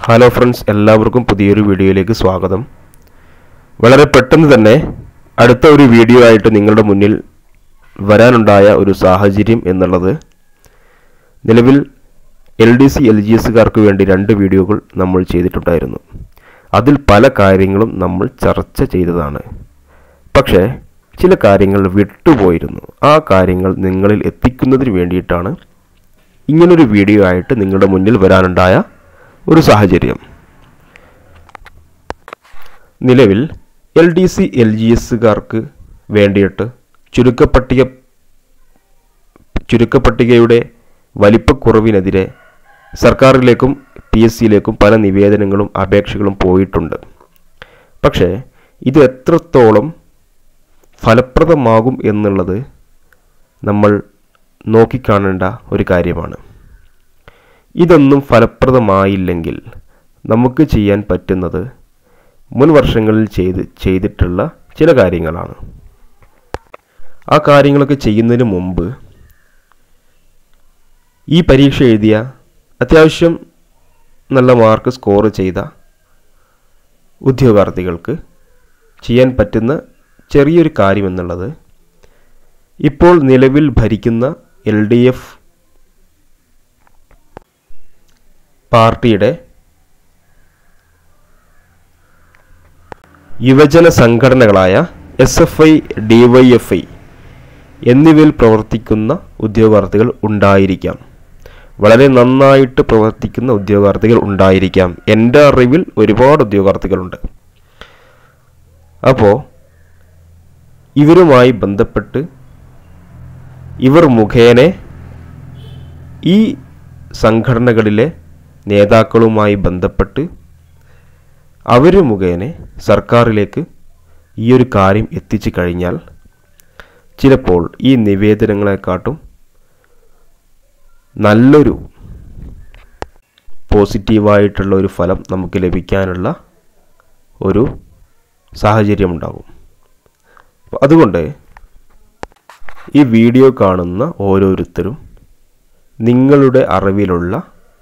hello friends എല്ലാവർക്കും പുതിയൊരു വീഡിയോയിലേക്ക് സ്വാഗതം വളരെ പെട്ടെന്ന് തന്നെ അടുത്ത ഒരു വീഡിയോ ആയിട്ട് നിങ്ങളുടെ മുന്നിൽ വരാനുണ്ടായ ഒരു സാഹചര്യം എന്നുള്ളത് നിലവിൽ L D C L G എസുകാർക്ക് വേണ്ടി രണ്ട് വീഡിയോകൾ നമ്മൾ ചെയ്തിട്ടുണ്ടായിരുന്നു അതിൽ പല കാര്യങ്ങളും നമ്മൾ ചർച്ച ചെയ്തതാണ് പക്ഷേ ചില കാര്യങ്ങൾ വിട്ടുപോയിരുന്നു ആ കാര്യങ്ങൾ നിങ്ങളിൽ എത്തിക്കുന്നതിന് വേണ്ടിയിട്ടാണ് ഇങ്ങനൊരു വീഡിയോ ആയിട്ട് നിങ്ങളുടെ മുന്നിൽ വരാനുണ്ടായ ഒരു സാഹചര്യം നിലവിൽ L D C L G എസുകാർക്ക് വേണ്ടിയിട്ട് ചുരുക്കപ്പട്ടിക ചുരുക്കപ്പട്ടികയുടെ വലിപ്പക്കുറവിനെതിരെ സർക്കാരിലേക്കും പി എസ് സിയിലേക്കും പല നിവേദനങ്ങളും അപേക്ഷകളും പോയിട്ടുണ്ട് പക്ഷേ ഇത് എത്രത്തോളം ഫലപ്രദമാകും എന്നുള്ളത് നമ്മൾ നോക്കിക്കാണേണ്ട ഒരു കാര്യമാണ് ഇതൊന്നും ഫലപ്രദമായില്ലെങ്കിൽ നമുക്ക് ചെയ്യാൻ പറ്റുന്നത് മുൻ വർഷങ്ങളിൽ ചെയ്ത് ചെയ്തിട്ടുള്ള ചില കാര്യങ്ങളാണ് ആ കാര്യങ്ങളൊക്കെ ചെയ്യുന്നതിന് മുമ്പ് ഈ പരീക്ഷ എഴുതിയ അത്യാവശ്യം നല്ല മാർക്ക് സ്കോർ ചെയ്ത ഉദ്യോഗാർത്ഥികൾക്ക് ചെയ്യാൻ പറ്റുന്ന ചെറിയൊരു കാര്യം എന്നുള്ളത് ഇപ്പോൾ നിലവിൽ ഭരിക്കുന്ന എൽ ഡി എഫ് പാർട്ടിയുടെ യുവജന സംഘടനകളായ S F I D Y F I എന്നിവയിൽ പ്രവർത്തിക്കുന്ന ഉദ്യോഗാർത്ഥികൾ ഉണ്ടായിരിക്കാം വളരെ നന്നായിട്ട് പ്രവർത്തിക്കുന്ന ഉദ്യോഗാർത്ഥികൾ ഉണ്ടായിരിക്കാം എൻ്റെ അറിവിൽ ഒരുപാട് ഉദ്യോഗാർത്ഥികളുണ്ട് അപ്പോൾ ഇവരുമായി ബന്ധപ്പെട്ട് ഇവർ മുഖേന ഈ സംഘടനകളിലെ നേതാക്കളുമായി ബന്ധപ്പെട്ട് അവർ മുഖേന സർക്കാരിലേക്ക് ഈ ഒരു കാര്യം എത്തിച്ചു കഴിഞ്ഞാൽ ചിലപ്പോൾ ഈ നിവേദനങ്ങളെക്കാട്ടും നല്ലൊരു പോസിറ്റീവായിട്ടുള്ള ഒരു ഫലം നമുക്ക് ലഭിക്കാനുള്ള ഒരു സാഹചര്യമുണ്ടാകും അപ്പോൾ അതുകൊണ്ട് ഈ വീഡിയോ കാണുന്ന ഓരോരുത്തരും നിങ്ങളുടെ അറിവിലുള്ള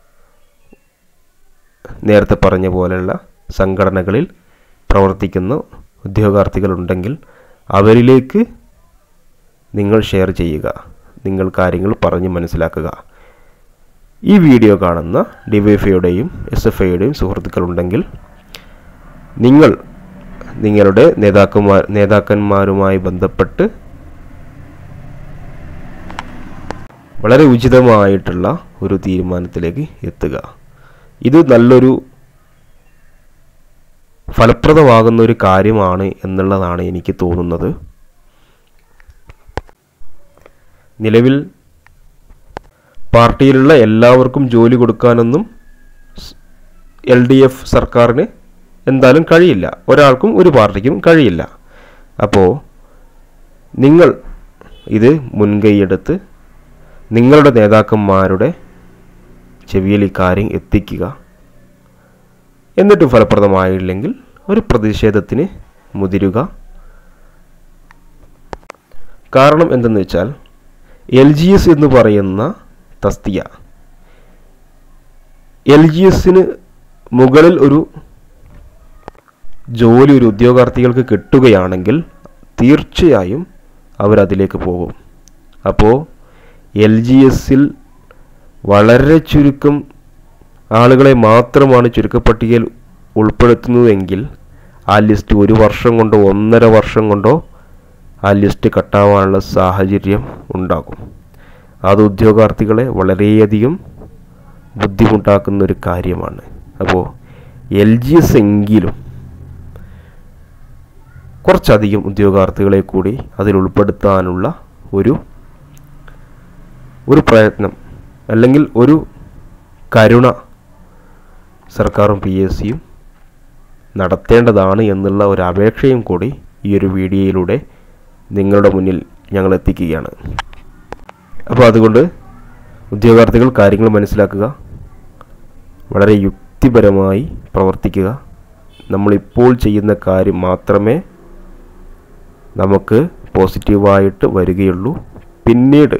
നേരത്തെ പറഞ്ഞ പോലെയുള്ള സംഘടനകളിൽ പ്രവർത്തിക്കുന്ന ഉദ്യോഗാർത്ഥികളുണ്ടെങ്കിൽ അവരിലേക്ക് നിങ്ങൾ ഷെയർ ചെയ്യുക നിങ്ങൾ കാര്യങ്ങൾ പറഞ്ഞ് മനസ്സിലാക്കുക ഈ വീഡിയോ കാണുന്ന ഡിവൈഫൈയുടെയും എസ് എഫ് ഐയുടെയും സുഹൃത്തുക്കളുണ്ടെങ്കിൽ നിങ്ങൾ നിങ്ങളുടെ നേതാക്കന്മാർ നേതാക്കന്മാരുമായി ബന്ധപ്പെട്ട് വളരെ ഉചിതമായിട്ടുള്ള ഒരു തീരുമാനത്തിലേക്ക് എത്തുക ഇത് നല്ലൊരു ഫലപ്രദമാകുന്ന ഒരു കാര്യമാണ് എന്നുള്ളതാണ് എനിക്ക് തോന്നുന്നത് നിലവിൽ പാർട്ടിയിലുള്ള എല്ലാവർക്കും ജോലി കൊടുക്കാനൊന്നും എൽ ഡി എഫ് സർക്കാരിന് എന്തായാലും കഴിയില്ല ഒരാൾക്കും ഒരു പാർട്ടിക്കും കഴിയില്ല അപ്പോൾ നിങ്ങൾ ഇത് മുൻകൈയെടുത്ത് നിങ്ങളുടെ നേതാക്കന്മാരുടെ ചെവിയിൽ ഈ കാര്യം എത്തിക്കുക എന്നിട്ട് ഫലപ്രദമായില്ലെങ്കിൽ ഒരു പ്രതിഷേധത്തിന് മുതിരുക കാരണം എന്തെന്ന് വെച്ചാൽ എൽ ജി എസ് എന്ന് പറയുന്ന തസ്തിക എൽ ജി എസിന് മുകളിൽ ഒരു ജോലി ഒരു ഉദ്യോഗാർത്ഥികൾക്ക് കിട്ടുകയാണെങ്കിൽ തീർച്ചയായും അവരതിലേക്ക് പോകും അപ്പോൾ എൽ ജി എസിൽ വളരെ ചുരുക്കം ആളുകളെ മാത്രമാണ് ചുരുക്കപ്പട്ടികയിൽ ഉൾപ്പെടുത്തുന്നതെങ്കിൽ ആ ലിസ്റ്റ് ഒരു വർഷം കൊണ്ടോ ഒന്നര വർഷം കൊണ്ടോ ആ ലിസ്റ്റ് കട്ടാവാനുള്ള സാഹചര്യം ഉണ്ടാകും അത് ഉദ്യോഗാർത്ഥികളെ വളരെയധികം ബുദ്ധിമുട്ടാക്കുന്ന ഒരു കാര്യമാണ് അപ്പോൾ എൽ ജി എസ് എങ്കിലും കുറച്ചധികം ഉദ്യോഗാർത്ഥികളെ കൂടി അതിൽ ഉൾപ്പെടുത്താനുള്ള ഒരു ഒരു പ്രയത്നം അല്ലെങ്കിൽ ഒരു കരുണ സർക്കാരും പി എസ് സിയും നടത്തേണ്ടതാണ് എന്നുള്ള ഒരു അപേക്ഷയും കൂടി ഈ ഒരു വീഡിയോയിലൂടെ നിങ്ങളുടെ മുന്നിൽ ഞങ്ങൾ എത്തിക്കുകയാണ് അപ്പോൾ അതുകൊണ്ട് ഉദ്യോഗാർത്ഥികൾ കാര്യങ്ങൾ മനസ്സിലാക്കുക വളരെ യുക്തിപരമായി പ്രവർത്തിക്കുക നമ്മളിപ്പോൾ ചെയ്യുന്ന കാര്യം മാത്രമേ നമുക്ക് പോസിറ്റീവായിട്ട് വരികയുള്ളൂ പിന്നീട്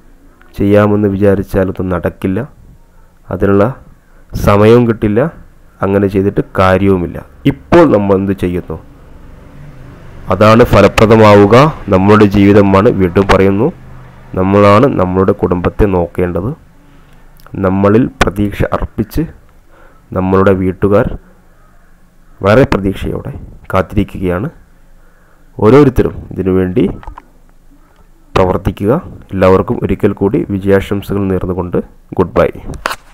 ചെയ്യാമെന്ന് വിചാരിച്ചാലൊന്നും നടക്കില്ല അതിനുള്ള സമയവും കിട്ടില്ല അങ്ങനെ ചെയ്തിട്ട് കാര്യവുമില്ല ഇപ്പോൾ നമ്മൾ എന്ത് ചെയ്യുന്നു അതാണ് ഫലപ്രദമാവുക നമ്മളുടെ ജീവിതമാണ് വീണ്ടും പറയുന്നു നമ്മളാണ് നമ്മളുടെ കുടുംബത്തെ നോക്കേണ്ടത് നമ്മളിൽ പ്രതീക്ഷ അർപ്പിച്ച് നമ്മളുടെ വീട്ടുകാർ വളരെ പ്രതീക്ഷയോടെ കാത്തിരിക്കുകയാണ് ഓരോരുത്തരും ഇതിനുവേണ്ടി പ്രവർത്തിക്കുക എല്ലാവർക്കും ഒരിക്കൽ കൂടി വിജയാശംസകൾ നേർന്നുകൊണ്ട് ഗുഡ് ബൈ